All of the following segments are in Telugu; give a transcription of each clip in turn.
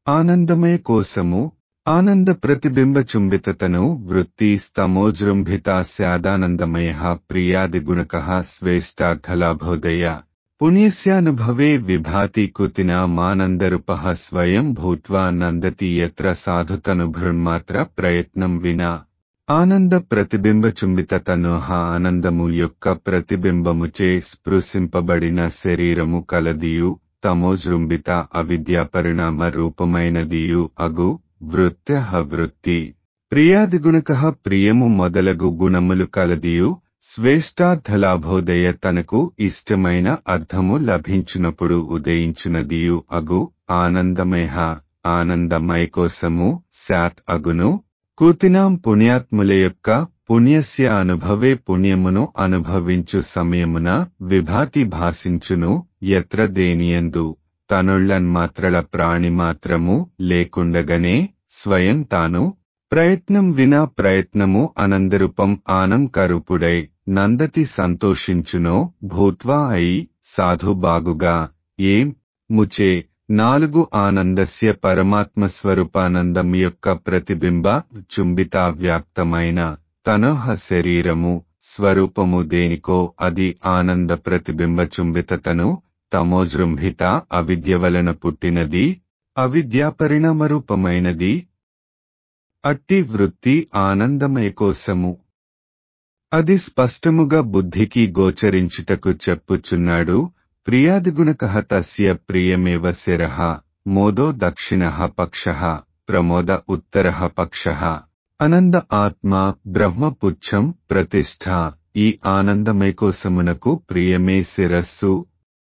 ఆనందమయ కోసము ఆనంద ప్రతిబింబ చుంబితతను వృత్తి స్తమోజృంభిత స్యాదానందమయ ప్రియాదిగుణక స్వేష్టార్థలాభోదయ పుణ్యస్యానుభవే విభాతి కుతినామానందరూప స్వయం భూత్వా నందతి యత్ర సాధుతనుభృన్మాత్ర ప్రయత్నం వినా ఆనంద ప్రతిబింబ చుంబితతను ఆనందము యొక్క ప్రతిబింబముచే స్పృశింపబడిన శరీరము కలదియు తమోజృంభిత అవిద్యా పరిణామ రూపమైనదియు అగు వృత్య వృత్తి ప్రియాదిగుణక ప్రియము మొదలగు గుణములు కలదియు శ్వేష్టార్థలాభోదయ తనకు ఇష్టమైన అర్థము లభించినప్పుడు ఉదయించునదియు అగు ఆనందమయ ఆనందమయ కోసము శాత్ అగును కూతినాం పుణ్యాత్ముల యొక్క పుణ్యస్య అనుభవే పుణ్యమును అనుభవించు సమయమున విభాతి భాషించును ఎత్ర దేనియందు తనుళ్లన్మాత్రల ప్రాణి మాత్రము లేకుండగనే స్వయం తాను ప్రయత్నం వినా ప్రయత్నము అనందరూపం ఆనం కరుపుడై నందతి సంతోషించునో భూత్వా అయి సాధు బాగుగా ఏం ముచే నాలుగు ఆనందస్య పరమాత్మ స్వరూపానందం యొక్క ప్రతిబింబ చుంబిత వ్యాప్తమైన తనోహ శరీరము స్వరూపము దేనికో అది ఆనంద ప్రతిబింబ చుంబితతను తమోజృంభిత అవిద్య వలన పుట్టినది అవిద్యా పరిణామరూపమైనది అట్టి వృత్తి ఆనందమయ కోసము అది స్పష్టముగా బుద్ధికి గోచరించుటకు చెప్పుచున్నాడు ప్రియాదిగుణక తస్య ప్రియమేవ శిర మోదో దక్షిణ పక్ష ప్రమోద ఉత్తర పక్ష అనంద ఆత్మ బ్రహ్మపుచ్చం ప్రతిష్ఠ ఈ ఆనందమయ కోసమునకు ప్రియమే శిరస్సు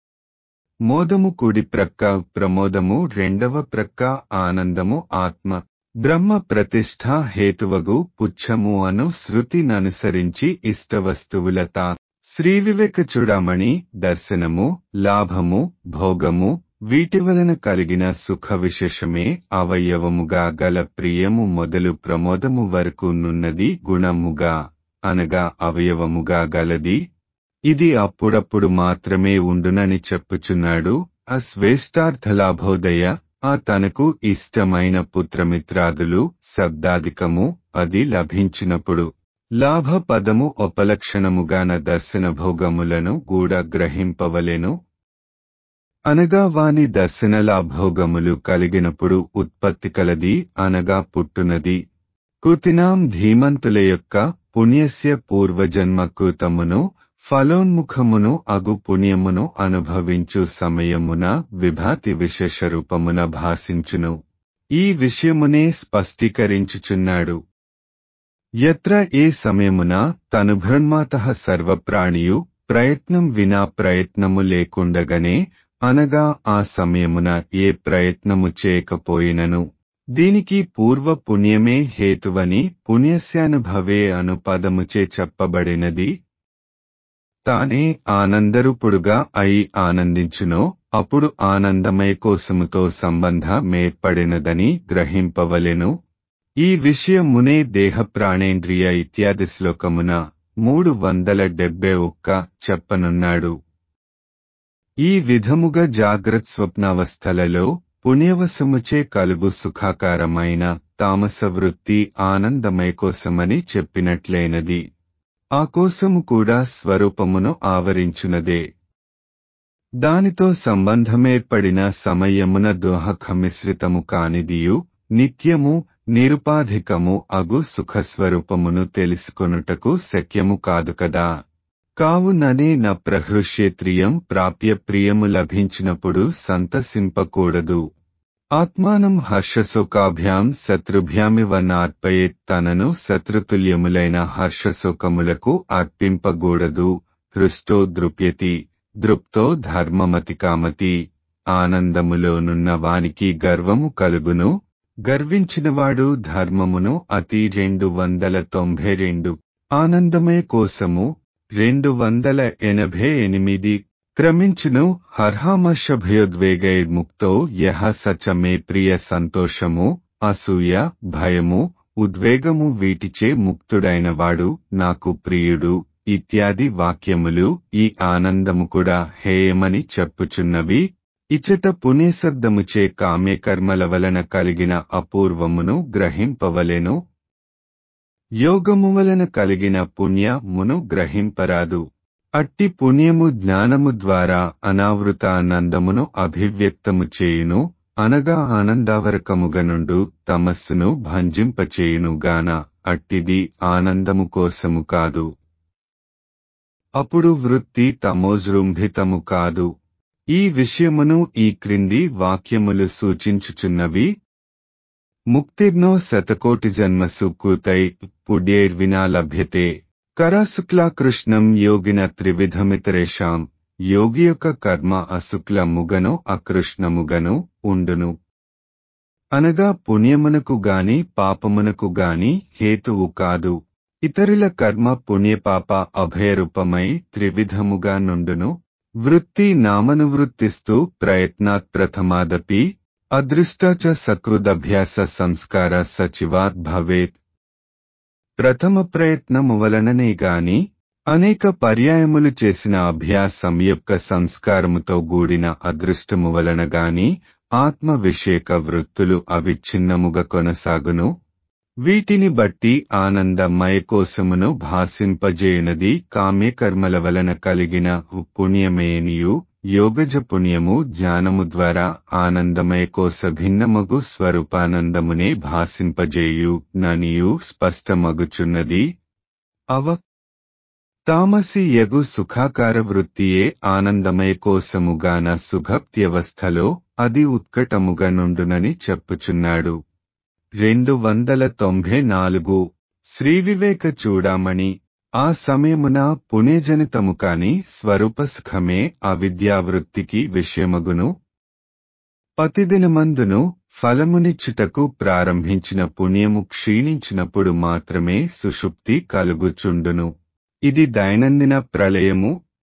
మోదము కుడి ప్రక్క ప్రమోదము రెండవ ప్రక్క ఆనందము ఆత్మ బ్రహ్మ ప్రతిష్ఠ హేతువగు పుచ్చము అను శృతిననుసరించి ఇష్టవస్తువులత శ్రీ వివేక చూడమణి దర్శనము లాభము భోగము వీటి వలన కలిగిన సుఖ విశేషమే అవయవముగా గల ప్రియము మొదలు ప్రమోదము వరకు నున్నది గుణముగా అనగా అవయవముగా గలది ఇది అప్పుడప్పుడు మాత్రమే ఉండునని చెప్పుచున్నాడు అశ్వేష్టార్థలాభోదయ ఆ తనకు ఇష్టమైన పుత్రమిత్రాదులు శబ్దాధికము అది లభించినప్పుడు లాభ పదము ఉపలక్షణముగాన దర్శన భోగములను గూడ గ్రహింపవలెను అనగా వాని దర్శనలాభోగములు కలిగినప్పుడు ఉత్పత్తి కలది అనగా పుట్టునది కుతినాం ధీమంతుల యొక్క పుణ్యస్య పూర్వజన్మ కృతమును ఫలోన్ముఖమును అగు పుణ్యమును అనుభవించు సమయమున విభాతి విశేష రూపమున భాషించును ఈ విషయమునే స్పష్టీకరించుచున్నాడు ఎత్ర ఏ సమయమున తను బ్రహ్మాత సర్వప్రాణియు ప్రయత్నం వినా ప్రయత్నము లేకుండగనే అనగా ఆ సమయమున ఏ ప్రయత్నము చేయకపోయినను దీనికి పూర్వ పుణ్యమే హేతువని పుణ్యస్యానుభవే అను పదముచే చెప్పబడినది తానే ఆనందరూపుడుగా అయి ఆనందించునో అప్పుడు ఆనందమయ కోసముతో సంబంధమేర్పడినదని గ్రహింపవలెను ఈ విషయమునే దేహ ప్రాణేంద్రియ ఇత్యాది శ్లోకమున మూడు వందల డెబ్బై ఒక్క చెప్పనున్నాడు ఈ విధముగా జాగ్రత్ స్వప్నావస్థలలో పుణ్యవశముచే కలుగు సుఖాకారమైన తామస వృత్తి ఆనందమయ కోసమని చెప్పినట్లైనది ఆ కోసము కూడా స్వరూపమును ఆవరించునదే దానితో సంబంధమేర్పడిన సమయమున దోహకమిశ్రితము కానిదియు నిత్యము నిరుపాధికము అగు సుఖస్వరూపమును తెలుసుకొనుటకు శక్యము కాదు కదా కావుననే న ప్రహృష్యేత్రియం ప్రాప్య ప్రియము లభించినప్పుడు సంతసింపకూడదు ఆత్మానం హర్షశోకాభ్యాం శత్రుభ్యామివ నార్పయేత్ తనను శత్రుతుల్యములైన హర్షశోకములకు అర్పింపగూడదు హృష్టో దృప్యతి దృప్తో ధర్మమతి కామతి ఆనందములోనున్న వానికి గర్వము కలుగును గర్వించినవాడు ధర్మమును అతి రెండు వందల తొంభై రెండు ఆనందమయ కోసము రెండు వందల ఎనభై ఎనిమిది క్రమించును హర్హామర్షభయోద్వేగైర్ముక్తో యహ సచమే ప్రియ సంతోషము అసూయ భయము ఉద్వేగము వీటిచే ముక్తుడైనవాడు నాకు ప్రియుడు ఇత్యాది వాక్యములు ఈ ఆనందము కూడా హేయమని చెప్పుచున్నవి ఇచట పుణ్యశబ్దముచే కామ్యకర్మల వలన కలిగిన అపూర్వమును గ్రహింపవలెను యోగము వలన కలిగిన పుణ్యమును గ్రహింపరాదు అట్టి పుణ్యము జ్ఞానము ద్వారా అనావృత ఆనందమును అభివ్యక్తము చేయును అనగా ఆనందావరకముగనుండు తమస్సును భంజింపచేయును గాన అట్టిది ఆనందము కోసము కాదు అప్పుడు వృత్తి తమోజృంభితము కాదు ఈ విషయమును ఈ క్రింది వాక్యములు సూచించుచున్నవి ముక్తిర్నో శతకోటి జన్మసు కృతై పుడ్యైర్వినా లభ్యతే కరాశుక్లాకృష్ణం యోగిన త్రివిధమితరేషాం యోగి యొక్క కర్మ అశుక్లముగను అకృష్ణముగను ఉండును అనగా పుణ్యమునకు గాని పాపమునకు గాని హేతువు కాదు ఇతరుల కర్మ పుణ్యపాప అభయరూపమై త్రివిధముగా నుండును వృత్తి నామనువృత్తిస్తూ ప్రయత్నాత్ ప్రథమాదపి అదృష్ట చ సకృదభ్యాస సంస్కార సచివాత్ భవేత్ ప్రథమ ప్రయత్నము వలననే గాని అనేక పర్యాయములు చేసిన అభ్యాసం యొక్క సంస్కారముతో కూడిన అదృష్టము వలన గాని ఆత్మ విషేక వృత్తులు అవిచ్ఛిన్నముగా కొనసాగును వీటిని బట్టి ఆనందమయ కోసమును భాసింపజేయనది కామ్యకర్మల వలన కలిగిన పుణ్యమేనియు యోగజ పుణ్యము జ్ఞానము ద్వారా ఆనందమయ కోస భిన్నమగు స్వరూపానందమునే భాసింపజేయు ననియు స్పష్టమగుచున్నది అవ తామసి యగు సుఖాకార వృత్తియే ఆనందమయ కోసముగాన సుఖప్త్యవస్థలో అది ఉత్కటముగా నుండునని చెప్పుచున్నాడు రెండు వందల తొంభై నాలుగు శ్రీవివేక చూడామణి ఆ సమయమున పుణ్యజనితము కాని స్వరూప సుఖమే అవిద్యావృత్తికి విషయమగును పతిదినమందును ఫలమునిచ్చుటకు ప్రారంభించిన పుణ్యము క్షీణించినప్పుడు మాత్రమే సుషుప్తి కలుగుచుండును ఇది దైనందిన ప్రళయము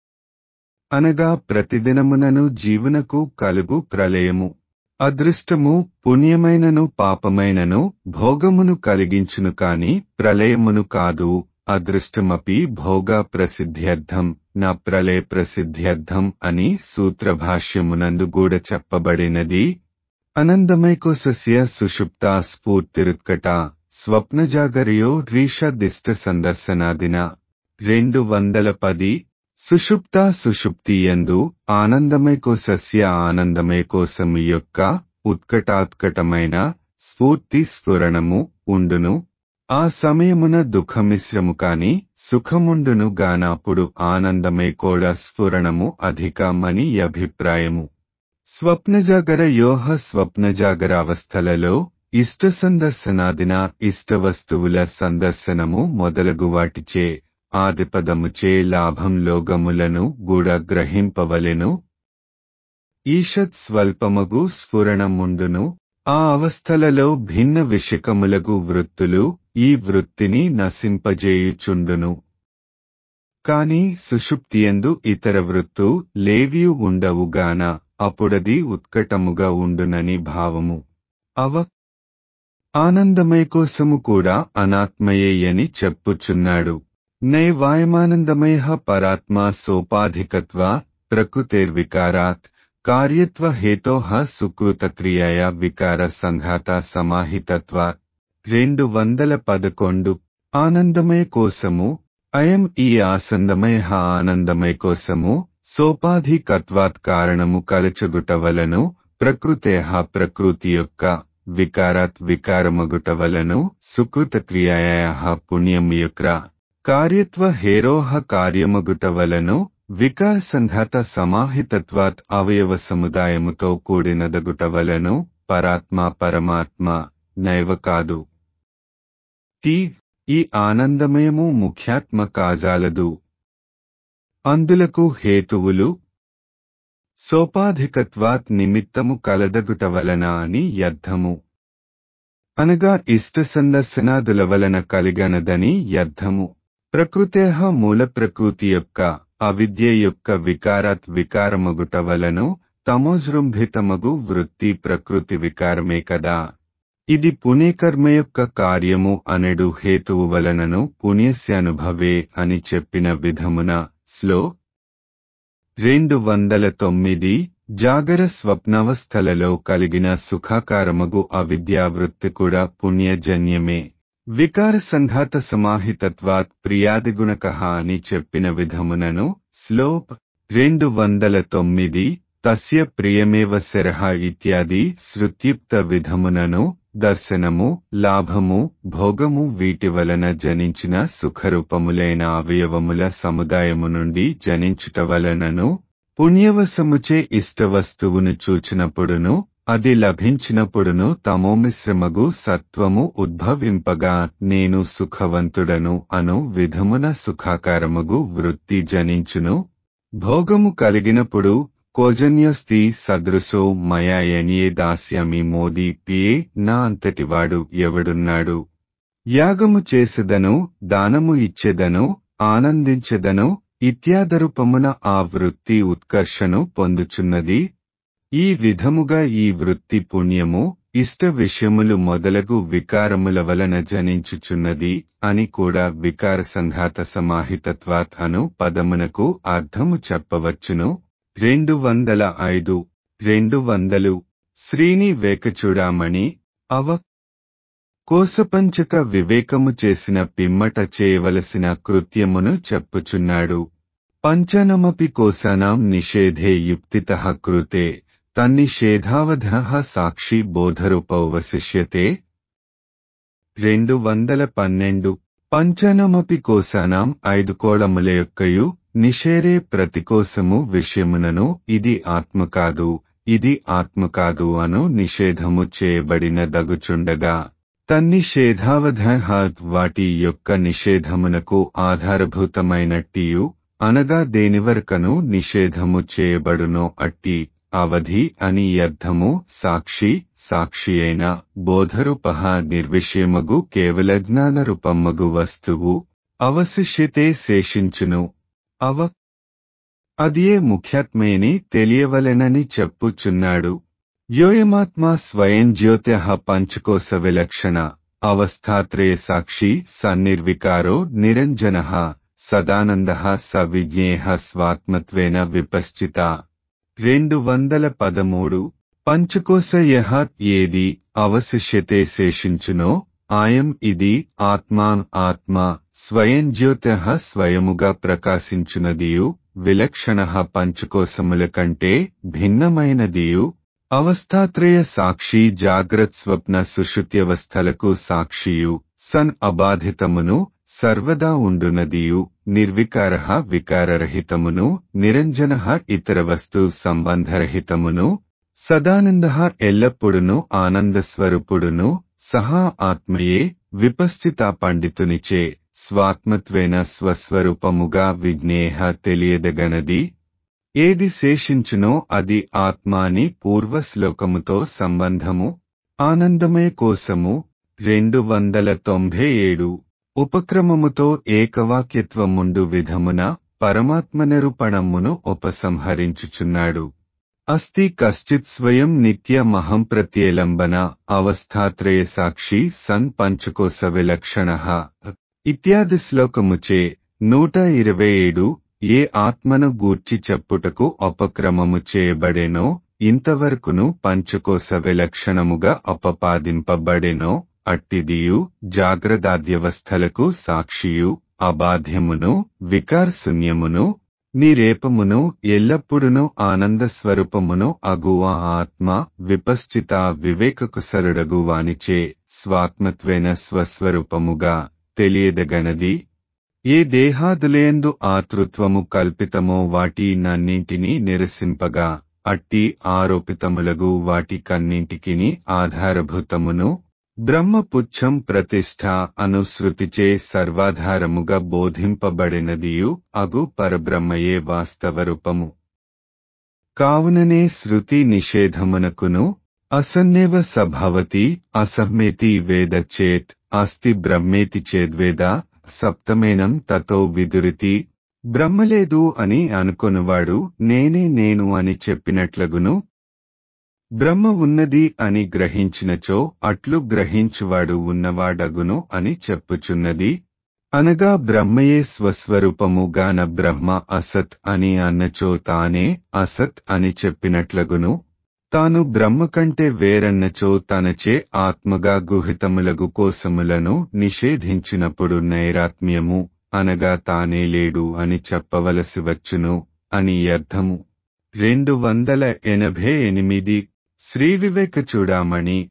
అనగా ప్రతిదినమునను జీవునకు కలుగు ప్రళయము అదృష్టము పుణ్యమైనను పాపమైనను భోగమును కలిగించును కాని ప్రళయమును కాదు అదృష్టమపి భోగ ప్రసిద్ధ్యర్థం నా ప్రళయ ప్రసిద్ధ్యర్థం అని సూత్రభాష్యమునందు గూడ చెప్పబడినది అనందమైకోసస్య సుషుప్త స్ఫూర్తిరుత్కట స్వప్నజాగర్యో రీషదిష్ట సందర్శనాదిన రెండు వందల పది సుషుప్త సుషుప్తి ఎందు ఆనందమైకోసస్య ఆనందమైకోసము యొక్క ఉత్కటాత్కటమైన స్ఫూర్తి స్ఫురణము ఉండును ఆ సమయమున దుఃఖమిశ్రము కాని సుఖముండును గానాప్పుడు ఆనందమే కూడా స్ఫురణము అధికమని అభిప్రాయము స్వప్నజాగర యోహ స్వప్నజాగర అవస్థలలో ఇష్ట సందర్శనాదిన ఇష్ట వస్తువుల సందర్శనము మొదలగు వాటిచే ఆదిపదముచే లాభం లోగములను గూడ గ్రహింపవలెను ఈషత్ స్వల్పమగు స్ఫురణముండును ఆ అవస్థలలో భిన్న విషకములగు వృత్తులు ఈ వృత్తిని నశింపజేయుచుండును కాని సుషుప్తియందు ఇతర వృత్తు లేవియు ఉండవుగాన అప్పుడది ఉత్కటముగా ఉండునని భావము అవ ఆనందమయ కోసము కూడా అనాత్మయేయని చెప్పుచున్నాడు నైవాయమానందమయ పరాత్మా సోపాధికత్వ ప్రకృతేర్వికారాత్ కార్యత్వ హేతో సుకృతక్రియాయ వికార సంఘాత సమాహితత్వ రెండు వందల పదకొండు ఆనందమయ కోసము అయం ఈ ఆసందమయ ఆనందమయ కోసము సోపాధికత్వాత్ కారణము కలచగుట వలను ప్రకృతేహ ప్రకృతి యొక్క వికారాత్ వికారమగుట వలను సుకృత క్రియాయ పుణ్యము యొక్క కార్యత్వ హేరోహ కార్యమగుట వలను వికార సంఘాత సమాహితత్వాత్ అవయవ సముదాయముతో కూడినదగుట వలను పరాత్మ పరమాత్మ నైవ కాదు టీ ఈ ఆనందమయము ముఖ్యాత్మ కాజాలదు అందులకు హేతువులు సోపాధికత్వాత్ నిమిత్తము కలదగుట వలన అని అర్థము అనగా ఇష్ట సందర్శనాదుల వలన కలిగనదని అర్థము ప్రకృతేహ మూల ప్రకృతి యొక్క అవిద్య యొక్క వికారాత్ వికారమగుట వలను తమోజృంభితమగు వృత్తి ప్రకృతి వికారమే కదా ఇది పుణ్యకర్మ యొక్క కార్యము అనెడు హేతువు వలనను పుణ్యస్యానుభవే అని చెప్పిన విధమున స్లో రెండు వందల తొమ్మిది జాగర స్వప్నవస్థలలో కలిగిన సుఖాకారమగు అవిద్యావృత్తి కూడా పుణ్యజన్యమే వికార సంఘాత సమాహితత్వాత్ ప్రియాదిగుణక అని చెప్పిన విధమునను శ్లోప్ రెండు వందల తొమ్మిది తస్య ప్రియమేవ శరహ ఇత్యాది శృత్యుక్త విధమునను దర్శనము లాభము భోగము వీటి వలన జనించిన సుఖరూపములైన అవయవముల సముదాయము నుండి జనించుట వలనను పుణ్యవశముచే ఇష్టవస్తువును చూచినప్పుడును అది లభించినప్పుడును తమోమిశ్రమగు సత్వము ఉద్భవింపగా నేను సుఖవంతుడను అను విధమున సుఖాకారముగు వృత్తి జనించును భోగము కలిగినప్పుడు కోజన్యస్తి సదృశో మయా ఎనియే దాస్యామి మోదీ పియే నా అంతటివాడు ఎవడున్నాడు యాగము చేసెదను దానము ఇచ్చెదను ఆనందించెదను ఇత్యాదరూపమున ఆ వృత్తి ఉత్కర్షను పొందుచున్నది ఈ విధముగా ఈ వృత్తి పుణ్యము ఇష్ట విషయములు మొదలగు వికారముల వలన జనించుచున్నది అని కూడా వికార సంఘాత సమాహితత్వాత్ అను పదమునకు అర్థము చెప్పవచ్చును రెండు వందల ఐదు రెండు వందలు శ్రీని వేకచూడామణి అవ కోసపంచక వివేకము చేసిన పిమ్మట చేయవలసిన కృత్యమును చెప్పుచున్నాడు పంచనమపి కోశానాం నిషేధే యుక్తిత కృతే తన్నిషేధావధ సాక్షి బోధరూపవశిష్యతే రెండు వందల పన్నెండు పంచనమపి కోశానాం ఐదు కోళముల యొక్కయు నిషేరే ప్రతికోసము విషయమునను ఇది ఆత్మ కాదు ఇది ఆత్మ కాదు అను నిషేధము చేయబడిన దగుచుండగా తన్నిషేధావధ వాటి యొక్క నిషేధమునకు ఆధారభూతమైనట్టియు అనగా దేనివరకను నిషేధము చేయబడునో అట్టి అవధి అని అర్థము సాక్షి సాక్షి అయిన బోధరూప నిర్విషయమగు కేవల జ్ఞానరూపమ్మగు వస్తువు అవశిష్యతే శేషించును అవ అదియే ముఖ్యాత్మేని తెలియవలెనని చెప్పుచున్నాడు యోయమాత్మా స్వయం జ్యోత్య పంచకోశ విలక్షణ అవస్థాత్రయ సాక్షి సన్నిర్వికారో నిరంజన సదానంద స విజ్ఞేయ స్వాత్మత్వేన విపశ్చిత రెండు వందల పదమూడు పంచకోశ యహ ఏది అవశిష్యతే శేషించునో ఆయం ఇది ఆత్మాన్ ఆత్మ స్వయం జ్యోత స్వయముగా ప్రకాశించునదియు విలక్షణ పంచకోశముల కంటే భిన్నమైనదియు అవస్థాత్రయ సాక్షి జాగ్రత్ స్వప్న సుషుత్యవస్థలకు సాక్షియు సన్ అబాధితమును సర్వదా ఉండునదియు నిర్వికార వికారరహితమును నిరంజన ఇతర వస్తు సంబంధరహితమును సదానంద ఎల్లప్పుడును ఆనందస్వరూపుడును సహా ఆత్మయే విపశ్చిత పండితునిచే స్వాత్మత్వేన స్వస్వరూపముగా విజ్ఞేహ తెలియదగనది ఏది శేషించునో అది ఆత్మాని పూర్వశ్లోకముతో సంబంధము ఆనందమయ కోసము రెండు వందల తొంభై ఏడు ఉపక్రమముతో ఏకవాక్యత్వముండు విధమున పరమాత్మ నిరూపణమును ఉపసంహరించుచున్నాడు అస్తి కశ్చిత్ స్వయం నిత్యమహం ప్రత్యేలంబన అవస్థాత్రయ సాక్షి సన్ పంచకోశ విలక్షణ ఇత్యాది శ్లోకముచే నూట ఇరవై ఏడు ఏ ఆత్మను గూర్చి చెప్పుటకు ఉపక్రమము చేయబడేనో ఇంతవరకును పంచకోశ విలక్షణముగా అపపాదింపబడెనో అట్టిదియు జాగ్రదాద్యవస్థలకు సాక్షియు అబాధ్యమును వికారశూన్యమును నిరేపమును ఎల్లప్పుడును ఆనంద స్వరూపమును అగువ ఆత్మ విపశ్చిత వివేకకుసరుడగు వానిచే స్వాత్మత్వేన స్వస్వరూపముగా తెలియదగనది ఏ దేహాదులేందు ఆతృత్వము కల్పితమో వాటి నన్నింటినీ నిరసింపగా అట్టి ఆరోపితములగు వాటి కన్నింటికిని ఆధారభూతమును బ్రహ్మపుచ్చం ప్రతిష్ఠ అనుసృతిచే సర్వాధారముగా బోధింపబడినదియు అగు పరబ్రహ్మయే వాస్తవరూపము కావుననే శృతి నిషేధమునకును అసన్నేవ సభవతి అసమ్మేతి వేద చేత్ అస్తి బ్రహ్మేతి చేద్వేద సప్తమేనం తతో విదురితి బ్రహ్మలేదు అని అనుకొనువాడు నేనే నేను అని చెప్పినట్లగును బ్రహ్మ ఉన్నది అని గ్రహించినచో అట్లు గ్రహించువాడు ఉన్నవాడగును అని చెప్పుచున్నది అనగా బ్రహ్మయే స్వస్వరూపముగాన బ్రహ్మ అసత్ అని అన్నచో తానే అసత్ అని చెప్పినట్లగును తాను బ్రహ్మ కంటే వేరన్నచో తనచే ఆత్మగా గుహితములగు కోసములను నిషేధించినప్పుడు నైరాత్మ్యము అనగా తానే లేడు అని చెప్పవలసి వచ్చును అని అర్థము రెండు వందల ఎనభై ఎనిమిది శ్రీ వివేక చూడామణి